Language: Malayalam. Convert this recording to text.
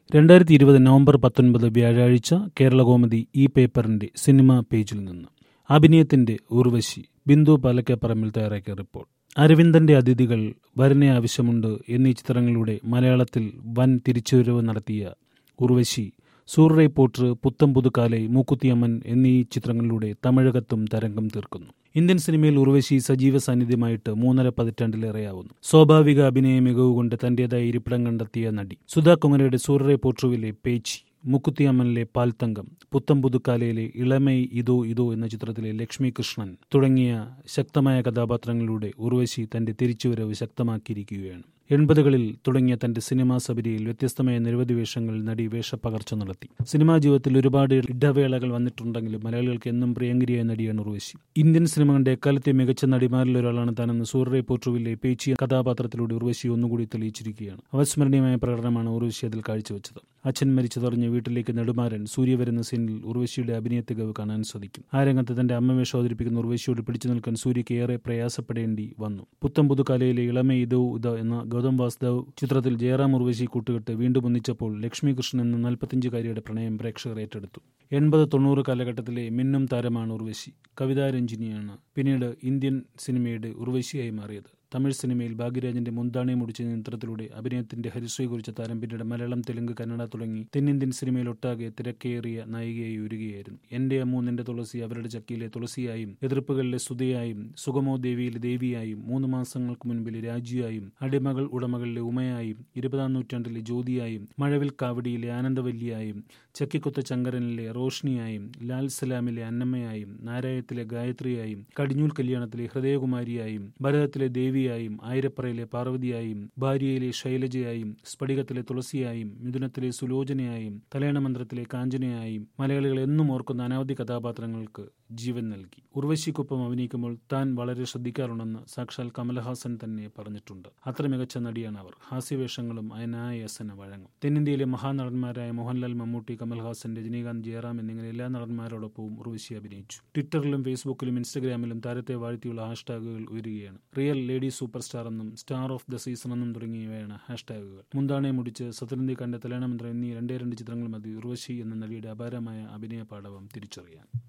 രണ്ടായിരത്തി ഇരുപത് നവംബർ പത്തൊൻപത് വ്യാഴാഴ്ച കേരളകൗമുദി ഈ പേപ്പറിന്റെ സിനിമ പേജിൽ നിന്ന് അഭിനയത്തിന്റെ ഉർവശി ബിന്ദു പാലക്കപ്പറമ്പിൽ തയ്യാറാക്കിയ റിപ്പോർട്ട് അരവിന്ദന്റെ അതിഥികൾ വരനെ ആവശ്യമുണ്ട് എന്നീ ചിത്രങ്ങളിലൂടെ മലയാളത്തിൽ വൻ തിരിച്ചുവരവ് നടത്തിയ ഉർവശി സൂറൈ പോട്ടർ പുത്തം പുതുക്കാലൈ മൂക്കുത്തിയമ്മൻ എന്നീ ചിത്രങ്ങളിലൂടെ തമിഴകത്തും തരംഗം തീർക്കുന്നു ഇന്ത്യൻ സിനിമയിൽ ഉർവശി സജീവ സാന്നിധ്യമായിട്ട് മൂന്നര പതിറ്റാണ്ടിലേറെയാവുന്നു സ്വാഭാവിക അഭിനയ മികവ് കൊണ്ട് തന്റേതായ ഇരിപ്പിടം കണ്ടെത്തിയ നടി സുധാ കുമരയുടെ സൂറൈ പോട്രുവിലെ പേച്ചി മുക്കുത്തിയമ്മനിലെ പാൽത്തങ്കം പുത്തം പുതുക്കാലയിലെ ഇളമൈ ഇതോ ഇതോ എന്ന ചിത്രത്തിലെ ലക്ഷ്മി കൃഷ്ണൻ തുടങ്ങിയ ശക്തമായ കഥാപാത്രങ്ങളിലൂടെ ഉർവശി തന്റെ തിരിച്ചുവരവ് ശക്തമാക്കിയിരിക്കുകയാണ് എൺപതുകളിൽ തുടങ്ങിയ തന്റെ സിനിമാ സബരിയിൽ വ്യത്യസ്തമായ നിരവധി വേഷങ്ങളിൽ നടി വേഷപ്പകർച്ച നടത്തി സിനിമാ ജീവിതത്തിൽ ഒരുപാട് ഇടവേളകൾ വന്നിട്ടുണ്ടെങ്കിലും മലയാളികൾക്ക് എന്നും പ്രിയങ്കരിയായ നടിയാണ് ഉർവശി ഇന്ത്യൻ സിനിമ കണ്ട എക്കാലത്തെ മികച്ച നടിമാരിൽ ഒരാളാണ് താനെന്ന് സൂര്യ പോട്രുവിലെ പേച്ചി കഥാപാത്രത്തിലൂടെ ഉർവശി ഒന്നുകൂടി തെളിയിച്ചിരിക്കുകയാണ് അവസ്മരണീയമായ പ്രകടനമാണ് ഉർവശി അതിൽ കാഴ്ചവെച്ചത് അച്ഛൻ മരിച്ചതറിഞ്ഞ് വീട്ടിലേക്ക് നെടുമാരൻ സൂര്യ വരുന്ന സീനിൽ ഉർവശിയുടെ അഭിനയ തികവ് കാണാൻ സാധിക്കും ആ രംഗത്ത് തന്റെ അമ്മ വേഷം അവതരിപ്പിക്കുന്ന ഉർവശിയോട് പിടിച്ചു നിൽക്കാൻ സൂര്യയ്ക്ക് ഏറെ പ്രയാസപ്പെടേണ്ടി വന്നു പുത്തം പുതുക്കാലയിലെ ഇളമ ഇതോ ഇത എന്ന ഗൗതം വാസുദേവ് ചിത്രത്തിൽ ജയറാം ഉർവശി കൂട്ടുകെട്ട് വീണ്ടും ഒന്നിച്ചപ്പോൾ ലക്ഷ്മി കൃഷ്ണൻ എന്ന നാൽപ്പത്തിയഞ്ചുകാരിയുടെ പ്രണയം പ്രേക്ഷകർ ഏറ്റെടുത്തു എൺപത് തൊണ്ണൂറ് കാലഘട്ടത്തിലെ മിന്നും താരമാണ് ഉർവശി കവിതാ രഞ്ജിനിയാണ് പിന്നീട് ഇന്ത്യൻ സിനിമയുടെ ഉർവശിയായി മാറിയത് തമിഴ് സിനിമയിൽ ഭാഗ്യരാജിന്റെ മുന്താണി മുടിച്ച ചിത്രത്തിലൂടെ അഭിനയത്തിന്റെ ഹരിശ്രീ കുറിച്ച താരം പിന്നീട് മലയാളം തെലുങ്ക് കന്നഡ തുടങ്ങി തെന്നിന്ത്യൻ സിനിമയിൽ ഒട്ടാകെ തിരക്കേറിയ നായികയായി ഉരുകയായിരുന്നു എന്റെ അമ്മു നിന്റെ തുളസി അവരുടെ ചക്കിയിലെ തുളസിയായും എതിർപ്പുകളിലെ സുതയായും സുഗമോ ദേവിയിലെ ദേവിയായും മൂന്ന് മാസങ്ങൾക്ക് മുൻപിലെ രാജിയായും അടിമകൾ ഉടമകളിലെ ഉമയായും ഇരുപതാം നൂറ്റാണ്ടിലെ ജ്യോതിയായും മഴവിൽ കാവടിയിലെ ആനന്ദവല്ലിയായും ചക്കിക്കൊത്ത ചങ്കരനിലെ റോഷ്നിയായും ലാൽ സലാമിലെ അന്നമ്മയായും നാരായണത്തിലെ ഗായത്രിയായും കടിഞ്ഞൂൽ കല്യാണത്തിലെ ഹൃദയകുമാരിയായും ഭരതത്തിലെ ദേവിയായും ആയിരപ്പറയിലെ പാർവതിയായും ഭാര്യയിലെ ശൈലജയായും സ്ഫടികത്തിലെ തുളസിയായും മിഥുനത്തിലെ സുലോചനയായും തലയണമന്ത്രത്തിലെ കാഞ്ചനയായും മലയാളികൾ എന്നും ഓർക്കുന്ന അനവധി കഥാപാത്രങ്ങൾക്ക് ജീവൻ നൽകി ഉർവശിക്കൊപ്പം അഭിനയിക്കുമ്പോൾ താൻ വളരെ ശ്രദ്ധിക്കാറുണ്ടെന്ന് സാക്ഷാൽ കമലഹാസൻ തന്നെ പറഞ്ഞിട്ടുണ്ട് അത്ര മികച്ച നടിയാണ് അവർ ഹാസ്യവേഷങ്ങളും അനായാസന വഴങ്ങും തെന്നിന്ത്യയിലെ മഹാനടന്മാരായ മോഹൻലാൽ മമ്മൂട്ടി കമൽഹാസൻ രജനീകാന്ത് ജയറാം എന്നിങ്ങനെ എല്ലാ നടന്മാരോടൊപ്പവും ഉർവശി അഭിനയിച്ചു ട്വിറ്ററിലും ഫേസ്ബുക്കിലും ഇൻസ്റ്റഗ്രാമിലും താരത്തെ വാഴ്ത്തിയുള്ള ഹാഷ്ടാഗുകൾ ഉയരുകയാണ് റിയൽ ലേഡി സൂപ്പർ സ്റ്റാർ എന്നും സ്റ്റാർ ഓഫ് ദ സീസൺ എന്നും തുടങ്ങിയവയാണ് ഹാഷ്ടാഗുകൾ മുന്താണെ മുടിച്ച് സത്യനന്ദി കണ്ട തലയാണമന്ത്രം എന്നീ രണ്ടേ രണ്ട് ചിത്രങ്ങൾ മതി ഉർവശി എന്ന നടിയുടെ അപാരമായ അഭിനയ പാടവം തിരിച്ചറിയാൻ